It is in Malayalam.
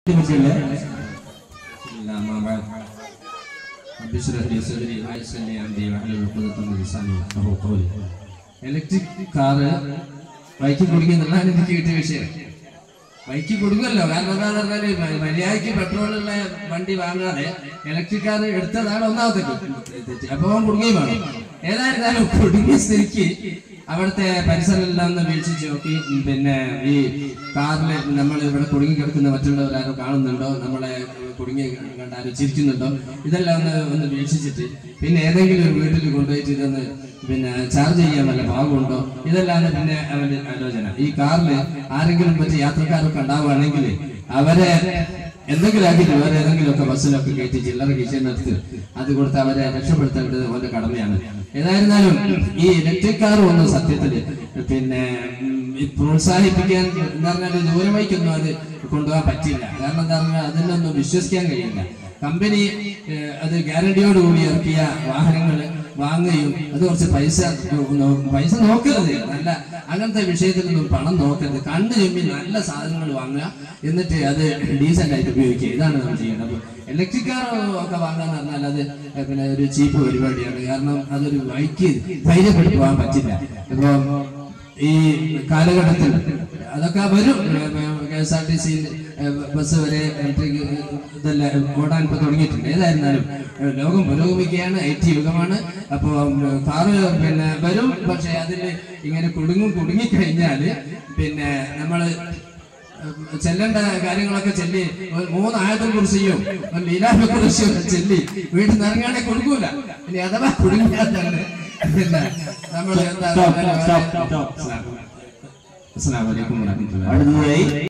പറ്റിയല്ലേ لا ما بعد رب اشرح لي صدري ويسر لي امري واحلل عقدة من لساني يفقهوا قولي ഇലക്ട്രിക് കാറ് ബൈക്ക് കുടുങ്ങിയെന്നുള്ളതാണ് എനിക്ക് കിട്ടിയ വിഷയം ബൈക്ക് കൊടുക്കുമല്ലോ കാരണം എന്താന്ന് പറഞ്ഞാല് മ- മര്യാദയ്ക്ക് പെട്രോളുള്ള വണ്ടി വാങ്ങാതെ ഇലക്ട്രിക് കാർ എടുത്തതാണ് ഒന്നാമത്തെ തെറ്റ് അപ്പൊ അവൻ കുടുങ്ങുകയും വേണം ഏതായിരുന്നാലും കുടുങ്ങിയ സ്ഥിതിക്ക് അവിടുത്തെ പരിസരമെല്ലാം ഒന്ന് വീക്ഷിച്ച് നോക്കി ഉം, പിന്നെ ഈ കാറിൽ നമ്മൾ ഇവിടെ കുടുങ്ങി കിടക്കുന്ന മറ്റുള്ളവർ ആരോ കാണുന്നുണ്ടോ നമ്മളെ കുടുങ്ങി കണ്ടാരോ ചിരിക്കുന്നുണ്ടോ ഇതെല്ലാം ഒന്ന് ഒന്ന് വീക്ഷിച്ചിട്ട് പിന്നെ ഏതെങ്കിലും ഒരു വീട്ടിൽ കൊണ്ടുപോയിട്ട് ഇതൊന്ന് പിന്നെ ചാർജ് ചെയ്യാൻ വല്ല ഭാഗമുണ്ടോ ഇതെല്ലാം പിന്നെ അവന്റെ ആലോചന ഈ കാറിൽ ആരെങ്കിലും മറ്റു യാത്രക്കാരൊക്കെ ഉണ്ടാവുകയാണെങ്കിൽ അവരെ എന്തെങ്കിലും ആക്കിയിട്ട് വേറെ ഏതെങ്കിലും ഒക്കെ ബസ്സിലൊക്കെ കയറ്റി ചില്ലറ കീശിനടുത്ത് അത് കൊടുത്ത് അവരെ രക്ഷപ്പെടുത്തേണ്ടത് അവന്റെ കടമയാണ് ഏതായിരുന്നാലും ഈ ഇലക്ട്രിക് കാർ ഒന്നും സത്യത്തില് പിന്നെ ഉം, ഈ പ്രോത്സാഹിപ്പിക്കാൻ എന്താ പറഞ്ഞാൽ ദൂരമേക്കൊന്നും അത് കൊണ്ടുപോകാൻ പറ്റില്ല കാരണം എന്താ പറഞ്ഞാൽ അതിനൊന്നും വിശ്വസിക്കാൻ കഴിയില്ല കമ്പനി ഏഹ്, അത് ഗ്യാരണ്ടിയോടുകൂടി ഇറക്കിയ വാഹനങ്ങൾ വാങ്ങുകയും അത് കുറച്ച് പൈസ നോ- പൈസ നോക്കരുത് നല്ല അങ്ങനത്തെ വിഷയത്തിലൊന്നും പണം നോക്കരുത് കണ്ടു ചെമ്മി നല്ല സാധനങ്ങൾ വാങ്ങുക എന്നിട്ട് അത് ഡീസന്റ് ആയിട്ട് ഉപയോഗിക്കുക ഇതാണ് നമ്മൾ ചെയ്യേണ്ടത് ഇലക്ട്രിക് കാർ ഒക്കെ വാങ്ങാന്ന് പറഞ്ഞാൽ അത് പിന്നെ ഒരു ചീപ്പ് പരിപാടിയാണ് കാരണം അതൊരു വൈക്ക് ധൈര്യപ്പെട്ട് പോകാൻ പറ്റില്ല ഇപ്പൊ ഈ കാലഘട്ടത്തിൽ അതൊക്കെ വരും K S R T C bus വരെ ഇലക്ട്രിക് ഇതെല്ലാം ഓടാൻ ഇപ്പൊ തുടങ്ങിയിട്ടുണ്ട് ഏതായിരുന്നാലും ഏഹ്, ലോകം പുരോഗമിക്കുകയാണ് ഐ ടി യുഗമാണ് അപ്പൊ കാറ് പിന്നെ വരും പക്ഷെ അതിൽ ഇങ്ങനെ കുടുങ്ങും കുടുങ്ങി കഴിഞ്ഞാല് പിന്നെ നമ്മള് ഏഹ്, ചെല്ലേണ്ട കാര്യങ്ങളൊക്കെ ചെല്ലി ഒരു മൂന്ന് ആയതും കുറിച്ചും ഒരു ലീലാഫെ കുറിച്ചും ചെല്ലി വീട്ടിൽ നിന്ന് ഇറങ്ങാണെങ്കിൽ കൊടുക്കൂല ഇനി അഥവാ കുടുങ്ങിയാൽ തന്നെ പിന്നെ നമ്മൾ എന്താ Stop, stop, stop, stop. അസ്സലാമു അലൈക്കും വറഹ്മത്തുള്ളാഹി അടുത്തതായി